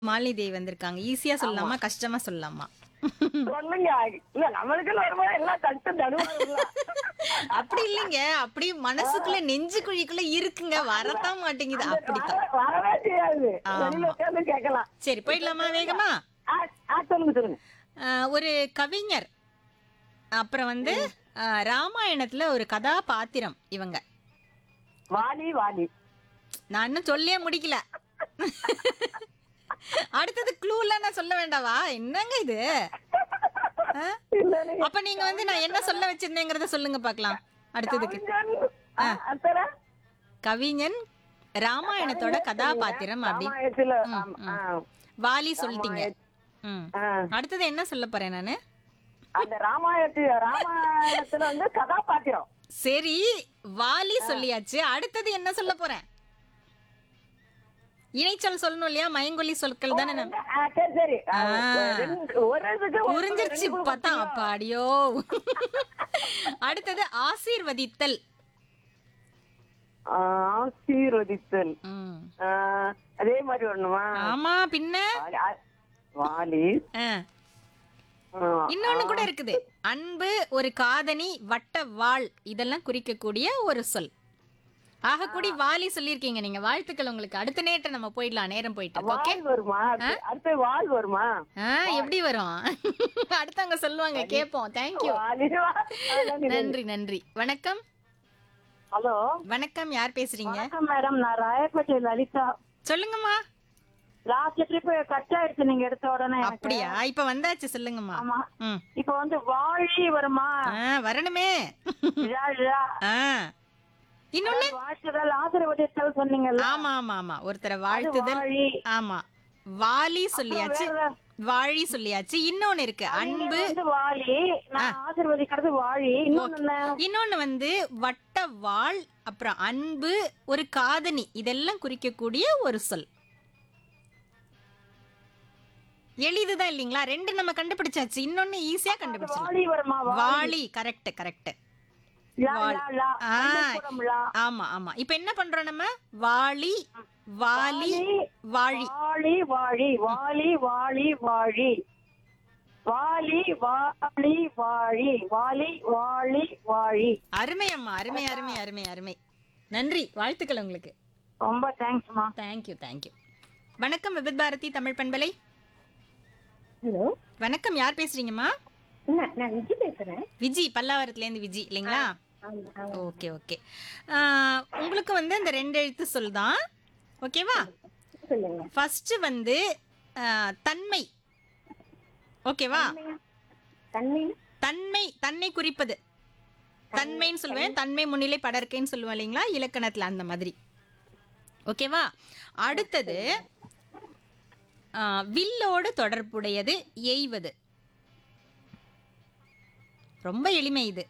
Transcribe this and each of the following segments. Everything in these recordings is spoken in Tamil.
மாலினி தேவி வந்திருக்காங்க ஈஸியா சொல்லலாமா கஷ்டமா சொல்லலாமா சொல்லுங்க இல்ல நம்மளுக்கு வரும்போது எல்லாம் கஷ்டம் தடுவாங்க அப்படி இல்லைங்க அப்படி மனசுக்குள்ள நெஞ்சு குழிக்குள்ள இருக்குங்க வரத்தான் மாட்டேங்குது அப்படித்தான் வரவே செய்யாது ஆமா. வெளியில உட்கார்ந்து கேட்கலாம் சரி போயிடலாமா வேகமா ஆ, ஆ, சொல்லுங்க சொல்லுங்க ஆஹ், ஒரு கவிஞர் அப்புறம் வந்து ஆஹ், ராமாயணத்துல ஒரு கதாபாத்திரம் இவங்க வாலி வாலி நான் இன்னும் சொல்லியே முடிக்கல அடுத்தது க்ளூலாம் நான் சொல்ல வேண்டாவா என்னங்க இது ஆ? இல்ல, அப்ப நீங்க வந்து நான் என்ன சொல்ல வச்சிருந்தேங்கிறத சொல்லுங்க பார்க்கலாம் அடுத்ததுக்கு கவிஞன், ஆ, அப்புறம் கவிஞன் ராமாயணத்தோட கதாபாத்திரம் அப்படி ராமாயணத்துல, ம், ஆமா, ம். வாலி சொல்லிட்டீங்க ம் ஆ, ஆ. அடுத்தது என்ன சொல்ல போறேன் நானு அந்த ராமாயணத்து ராமாயணத்துல வந்து கதாபாத்திரம் சரி வாலி சொல்லியாச்சு அடுத்தது என்ன சொல்ல போறேன் இணைச்சொல் சொல்லணும் இல்லையா மயங்கொல்லி சொற்கள் தானே நம்ம ஆ, சரி சரி ஆ, ஆ. ரெண்டு- ஒரு இதுக்கு ஒரு- புரிஞ்சிருச்சு ரெண்டு பார்த்தா அப்பாடியோ அடுத்தது ஆசீர்வதித்தல் ஆ, ஆசீர்வதித்தல் ம். ஆ, அதே மாதிரி ஒண்ணுமா ஆமா பின்ன வாலி, ஆ, வாலி ஆ. ஆ, இன்னொன்னு கூட இருக்குது அன்பு ஒரு காதணி வட்ட வாழ் இதெல்லாம் குறிக்கக்கூடிய ஒரு சொல் ஆகக்கூடி வாலி சொல்லியிருக்கீங்க நீங்க வாழ்த்துக்கள் உங்களுக்கு அடுத்த நேரத்தை நம்ம போயிடலாம் நேரம் போயிட்டு ஓகே வால் வருமா அடுத்து- அடுத்து வால் வருமா ஆ எப்படி வரும் அடுத்தவங்க சொல்லுவாங்க கேட்போம் தேங்க்யூ வாலி நன்றி நன்றி வணக்கம் ஹலோ வணக்கம் யார் பேசுறீங்க வணக்கம் மேடம் நான் ராயப்பேட்டை லலிதா சொல்லுங்கம்மா லாஸ்ட் ட்ரிப் கட் ஆயிடுச்சு நீங்க எடுத்த உடனே எனக்கு. அப்படியா இப்ப வந்தாச்சு சொல்லுங்கம்மா ஆமா ம் இப்ப வந்து வாழி வருமா ஆ வரணுமே ழா, ழா. ஆ இன்னொன்னு வாழ்த்துதல் ஆசீர்வதித்தல் சொன்னீங்கல்ல ஆமா ஆமா ஆமா ஒருத்தரை அது வாழ்த்துதல் வாழி ஆமா வாலி சொல்லியாச்சு வேற வாழி சொல்லியாச்சு இன்னொன்னு இருக்கு நீங்க அன்பு வந்து வாழி நான் ஆசீர்வதிக்கிறது வாழி இன்னொன்னு என்ன? இன்னொன்னு வந்து வட்ட வாழ் அப்புறம் அன்பு ஒரு காதணி இதெல்லாம் குறிக்கக்கூடிய ஒரு சொல் எளிதுதான் இல்லைங்களா ரெண்டு நம்ம கண்டுபிடிச்சாச்சு இன்னொன்னு ஈஸியா கண்டுபிடிச்சலாம் வாழி வருமா வா- வாளி கரெக்ட் கரெக்ட் லா, வாள். லா, லா. ஆ. அன்புபுரம் லா. ஆமா ஆமா இப்ப என்ன பண்றோம் நம்ம வாளி வாலி வாழி வாழி வாழி வாலி வாழி வாழி வாலி வாழி வாழி வாலி வாழி வாழி அருமை அம்மா அருமை அருமை அருமை அருமை நன்றி வாழ்த்துக்கள் உங்களுக்கு ரொம்ப தேங்க்ஸ்மா தேங்க்யூ தேங்க்யூ வணக்கம் விபித் பாரதி தமிழ் பண்பலை ஹலோ வணக்கம் யார் பேசுறீங்கம்மா நான் விஜி பேசுறேன் விஜி பல்லாவரத்துல இருந்து விஜி இல்லைங்களா ஓகே ஓகே உங்களுக்கு வந்து அந்த ரெண்டு எழுத்து சொல் தான் ஓகேவா சொல்லுங்க ஃபர்ஸ்ட் வந்து ஆ, தன்மை ஓகேவா தண்ணி தன்மை தன்னை குறிப்பது தன்மைன்னு சொல்லுவேன் தன்மை முன்னிலை படர்க்கைன்னு சொல்லுவேன் இல்லைங்களா இலக்கணத்துல அந்த மாதிரி ஓகேவா அடுத்தது ஆ, வில்லோடு தொடர்புடையது எய்வது ரொம்ப எளிமை இது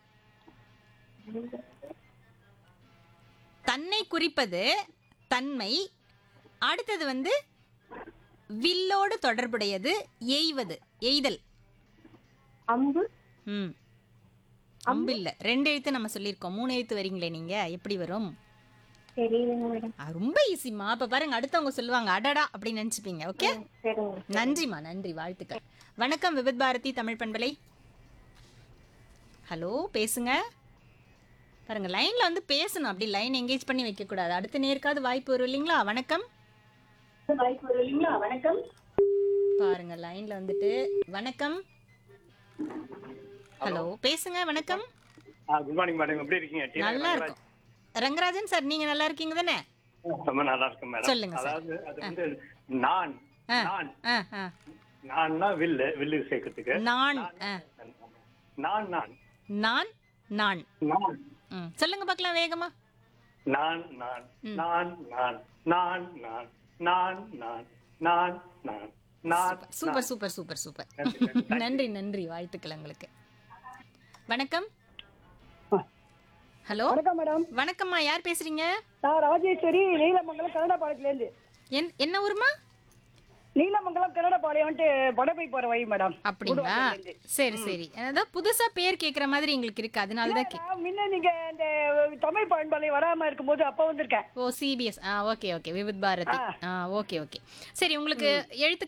தன்னை குறிப்பது தன்மை அடுத்தது வந்து வில்லோடு தொடர்புடையது எய்வது எய்தல் அம்பு ம் அம்பு இல்ல ரெண்டு எழுத்து நம்ம சொல்லியிருக்கோம் மூணு எழுத்து வரீங்களே நீங்க எப்படி வரும் தெரியலங்க மேடம் ஆ, ரொம்ப ஈஸிமா அப்ப பாருங்க அடுத்தவங்க சொல்லுவாங்க அடடா அப்படின்னு நினைச்சுப்பீங்க ஓகே சரிங்க நன்றிம்மா நன்றி வாழ்த்துக்கள் வணக்கம் விபித் பாரதி தமிழ் பண்பலை ஹலோ பேசுங்க பாருங்க லைன்ல வந்து பேசணும் அப்படி லைன் எங்கேஜ் பண்ணி வைக்க கூடாது அடுத்த நேருக்காவது வாய்ப்பு வரும் இல்லைங்களா வணக்கம் வாய்ப்பு வருவீங்களா வணக்கம் பாருங்க லைன்ல வந்துட்டு வணக்கம் ஹலோ பேசுங்க வணக்கம் குட் மார்னிங் மேடம் எப்படி இருக்கீங்க டி. நல்லா இருக்கும் ரங்கராஜன் சார் நீங்க நல்லா இருக்கீங்க தானே ரொம்ப நல்லா இருக்கும் மேடம் சொல்லுங்க சார். அதாவது அது வந்து நான் ஆ. நான் ஆ ஆ நான்னா வில்லு வில்லு சேர்க்கறதுக்கு நான் ஆ நான் நான் நான் நான் நான் ம் சொல்லுங்க பார்க்கலாம் வேகமா நான் நான் நான் நான் நான் நான் நான் நான் நான் நான் நான் சூப்பர் சூப்பர் சூப்பர் சூப்பர் நன்றி நன்றி வாழ்த்துக்கள் உங்களுக்கு வணக்கம் ஹலோ வணக்கம் மேடம் வணக்கம்மா யார் பேசுறீங்க நான் ராஜேஸ்வரி நீலமங்கலம் கன்னட பாளையத்துலேருந்து என் என்ன ஊருமா நீலமங்கலம் கன்னட பாளையம் வந்துட்டு படப்பை போற வழி மேடம் அப்படிங்களா சரி சரி அதான் புதுசா பேர் கேக்குற மாதிரி எங்களுக்கு இருக்கு அதனால தான் கே நான் முன்ன நீங்க இந்த தமிழ் பண்பாளை வராம இருக்கும்போது அப்ப வந்திருக்கேன் ஓ சிபிஎஸ் ஆ ஓகே ஓகே விவித் பாரதி ஆ ஓகே ஓகே சரி உங்களுக்கு எழுத்து